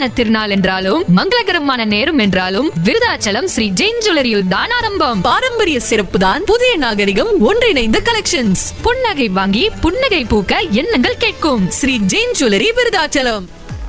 சுபமான திருநாள் என்றாலும் மங்களகரமான நேரம் என்றாலும் விருதாச்சலம் ஸ்ரீ ஜெயின் ஜுவல்லரியில் தான் ஆரம்பம் பாரம்பரிய சிறப்பு தான் புதிய நாகரிகம் ஒன்றிணைந்த கலெக்ஷன்ஸ் புன்னகை வாங்கி புன்னகை பூக்க எண்ணங்கள் கேட்கும் ஸ்ரீ ஜெயின் ஜுவல்லரி விருதாச்சலம்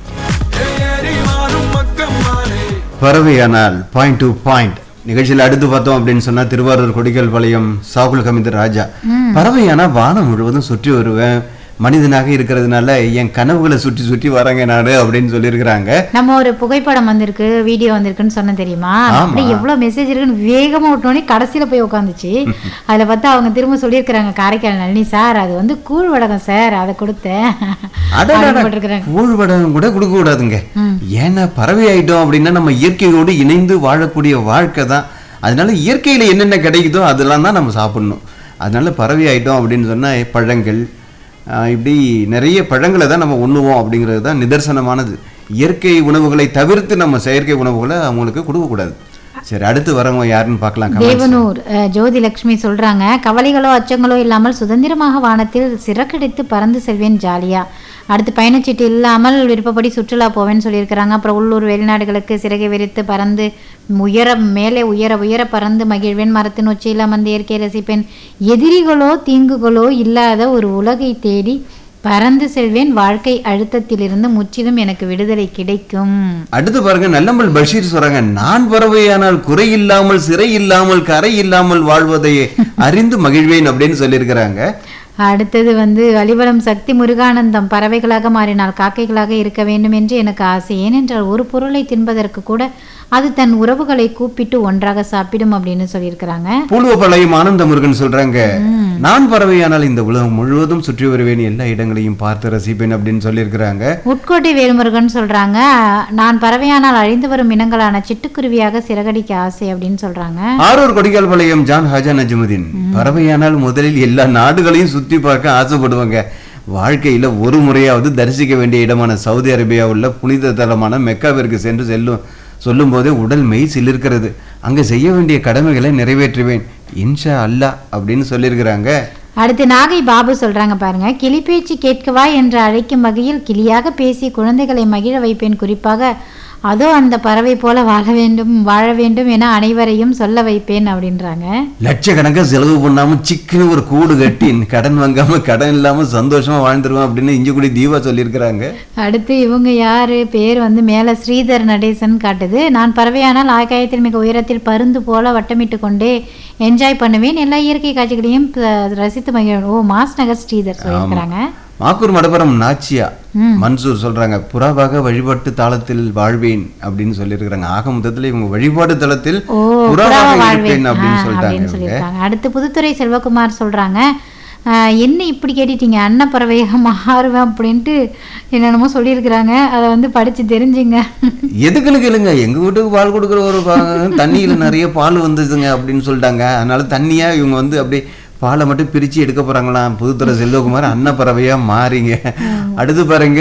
பறவையானால் பாயிண்ட் டு பாயிண்ட் நிகழ்ச்சியில் அடுத்து பார்த்தோம் அப்படின்னு சொன்னா திருவாரூர் கொடிக்கல் பாளையம் சாகுல் கமிதர் ராஜா பறவையானா வானம் முழுவதும் சுற்றி வருவேன் மனிதனாக இருக்கிறதுனால என் கனவுகளை சுற்றி சுற்றி வரங்க நாடு அப்படின்னு சொல்லியிருக்கிறாங்க நம்ம ஒரு புகைப்படம் வந்திருக்கு வீடியோ வந்திருக்குன்னு சொன்ன தெரியுமா ஆமா. அப்படியே எவ்வளவு மெசேஜ் இருக்குன்னு வேகமா விட்டோன்னே கடைசியில போய் உட்காந்துச்சு அதுல பார்த்தா அவங்க திரும்ப சொல்லியிருக்கிறாங்க காரைக்கால் நளினி சார் அது வந்து கூழ் வடகம் சார் அதை கொடுத்தேன் அப்படின்னு போட்டிருக்கிறாங்க. கூழ்வடம் கூட கொடுக்க கூடாதுங்க ஏன்னா பறவை ஆயிட்டோம் அப்படின்னா நம்ம இயற்கையோடு இணைந்து வாழக்கூடிய வாழ்க்கை தான் அதனால இயற்கையில என்னென்ன கிடைக்குதோ அதெல்லாம் தான் நம்ம சாப்பிடணும் அதனால பறவை ஆயிட்டோம் அப்படின்னு சொன்னா பழங்கள் ஆஹ் இப்படி நிறைய பழங்களை தான் நம்ம உண்ணுவோம் அப்படிங்கிறது தான் நிதர்சனமானது இயற்கை உணவுகளை தவிர்த்து நம்ம செயற்கை உணவுகளை அவங்களுக்கு கொடுக்கக்கூடாது சரி அடுத்து வரவங்க யாருன்னு பார்க்கலாம் comments ல. தேவனூர் அஹ், ஜோதி லட்சுமி சொல்றாங்க கவலைகளோ அச்சங்களோ இல்லாமல் சுதந்திரமாக வானத்தில் சிறக்கடித்து பறந்து செல்வேன் ஜாலியா அடுத்து பயணச்சீட்டு இல்லாமல் விருப்பப்படி சுற்றுலா போவேன்னு சொல்லியிருக்கிறாங்க அப்புறம் உள்ளூர் வெளிநாடுகளுக்கு சிறகை விரித்து பறந்து உயர மேலே உயர உயர பறந்து மகிழ்வேன் மரத்தின் உச்சியில் அமர்ந்து இயற்கை ரசிப்பேன் எதிரிகளோ தீங்குகளோ இல்லாத ஒரு உலகை தேடி பறந்து செல்வேன் வாழ்க்கை அழுத்தத்திலிருந்து முற்றிலும் எனக்கு விடுதலை கிடைக்கும் அடுத்து பாருங்க நல்லம்பல் பஷீர் சொல்றாங்க நான் பறவையானால் குறை இல்லாமல் சிறை இல்லாமல் கரை இல்லாமல் வாழ்வதை அறிந்து மகிழ்வேன் அப்படின்னு சொல்லியிருக்கிறாங்க அடுத்தது வந்து வலிபலம் சக்தி முருகானந்தம் பறவைகளாக மாறினால் காக்கைகளாக இருக்க வேண்டும் என்று எனக்கு ஆசை ஏனென்றால் ஒரு பொருளை தின்பதற்கு கூட அது தன் உறவுகளை கூப்பிட்டு ஒன்றாக சாப்பிடும் அப்படின்னு சொல்லியிருக்கிறாங்க பூலுவப்பாளையம் ஆனந்த முருகன் சொல்றாங்க நான் பறவையானால் இந்த உலகம் முழுவதும் சுற்றி வருவேன் எல்லா இடங்களையும் பார்த்து ரசிப்பேன் அப்படின்னு சொல்லியிருக்கிறாங்க உட்கோட்டை வேல்முருகன் சொல்றாங்க நான் பறவையானால் அழிந்து வரும் இனங்களான சிட்டுக்குருவியாக சிறகடிக்க ஆசை அப்படின்னு சொல்றாங்க ஆரூர் கொடிகால் பாளையம் ஜான் ஹாஜா நஜ்முதீன் பறவையானால் முதலில் எல்லா நாடுகளையும் சுத்தி பார்க்க ஆசைப்படுவாங்க வாழ்க்கையில ஒரு முறையாவது தரிசிக்க வேண்டிய இடமான சவுதி அரேபியா உள்ள புனித தலமான மெக்காவிற்கு சென்று செல்லும் சொல்லும் போதே உடல் மெய் சிலிர்க்கிறது அங்க செய்ய வேண்டிய கடமைகளை நிறைவேற்றுவேன் இன்ஷா அல்லாஹ் அப்படின்னு சொல்லியிருக்கிறாங்க அடுத்து நாகை பாபு சொல்றாங்க பாருங்க கிளி பேச்சு கேட்கவா என்று அழைக்கும் வகையில் கிளியாக பேசி குழந்தைகளை மகிழ வைப்பேன் குறிப்பாக அதோ அந்த பறவை போல வாழ வேண்டும் வாழ வேண்டும் என அனைவரையும் சொல்ல வைப்பேன் அப்படின்றாங்க லட்சக்கணக்கா செலவு பண்ணாம சிக்குன்னு ஒரு கூடு கட்டி கடன் வாங்காம கடன் இல்லாம சந்தோஷமா வாழ்ந்துருவோம் அப்படின்னு இஞ்சிக்குடி தீபா சொல்லியிருக்கிறாங்க அடுத்து இவங்க யாரு பேர் வந்து மேல ஸ்ரீதர் நடேசன் காட்டுது நான் பறவையானால் ஆகாயத்தில் மிக உயரத்தில் பருந்து போல வட்டமிட்டு கொண்டே என்ஜாய் பண்ணுவேன் எல்லா இயற்கை காட்சிகளையும் ப- ரசித்து மகிழ்வேன் ஓ மாஸ் நகர் ஸ்ரீதர் சொல்லியிருக்கிறாங்க மாக்கூர் மடப்புறம் நாச்சியா மன்சூர் சொல்றாங்க புறாவாக வழிபாட்டு தாளத்தில் வாழ்வேன் அப்படின்னு சொல்லியிருக்கிறாங்க ஆக மொத்தத்துல இவங்க வழிபாட்டு தளத்தில் ஓ புறாவாக புறாவா இருப்பேன் வாழ்வேன் அப்படின்னு ஆ, சொல்லிட்டாங்க அப்படின்னு இவங்க. சொல்லியிருக்காங்க அடுத்து புதுத்துறை செல்வகுமார் சொல்றாங்க ஆஹ், என்ன இப்படி கேட்டுட்டீங்க அன்னப்பறவையாக மாறுவேன் அப்படின்ட்டு என்னென்னமோ சொல்லியிருக்கிறாங்க அதை வந்து படிச்சு தெரிஞ்சுங்க எதுக்குன்னு கேளுங்க எங்க வீட்டுக்கு பால் கொடுக்குற ஒரு பா- தண்ணியில நிறைய பால் வந்துச்சுங்க அப்படின்னு சொல்லிட்டாங்க அதனால தண்ணியா இவங்க வந்து அப்படியே பாலை மட்டும் பிரிச்சு எடுக்க போறாங்களாம் புதுத்துறை செல்வகுமார் அன்னப்பறவையா மாறிங்க அடுத்து பாருங்க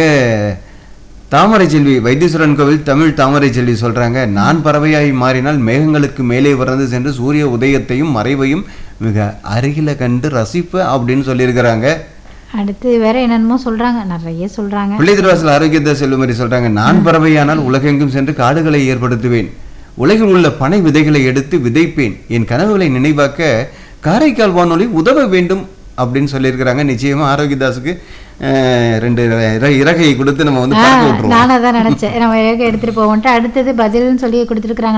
தாமரை செல்வி வைத்தீஸ்வரன் கோவில் தமிழ் தாமரை செல்வி சொல்றாங்க நான் பறவையாய் மாறினால் மேகங்களுக்கு மேலே பறந்து சென்று சூரிய உதயத்தையும் மறைவையும் மிக அருகில கண்டு ரசிப்பேன் அப்படின்னு சொல்லியிருக்கிறாங்க அடுத்து வேற என்னென்னமோ சொல்றாங்க நிறைய சொல்றாங்க பிள்ளை திருவாசல் ஆரோக்கியத்தை செல்லுமாரி சொல்றாங்க நான் பறவையானால் உலகெங்கும் சென்று காடுகளை ஏற்படுத்துவேன் உலகில் உள்ள பனை விதைகளை எடுத்து விதைப்பேன் என் கனவுகளை நினைவாக்க காரைக்கால் வானொலி உதவ வேண்டும் அப்படின்னு சொல்லியிருக்கிறாங்க நிச்சயமா ஆரோக்கியதாஸுக்கு அஹ், ரெண்டு இற- இறகையை கொடுத்து நம்ம வந்து பறக்க விட்டுருவோம் நானும் அதான் நினைச்சேன் நம்ம எடுத்துட்டு போவோம்ட்டு அடுத்தது பதில்னு சொல்லி கொடுத்துருக்காங்க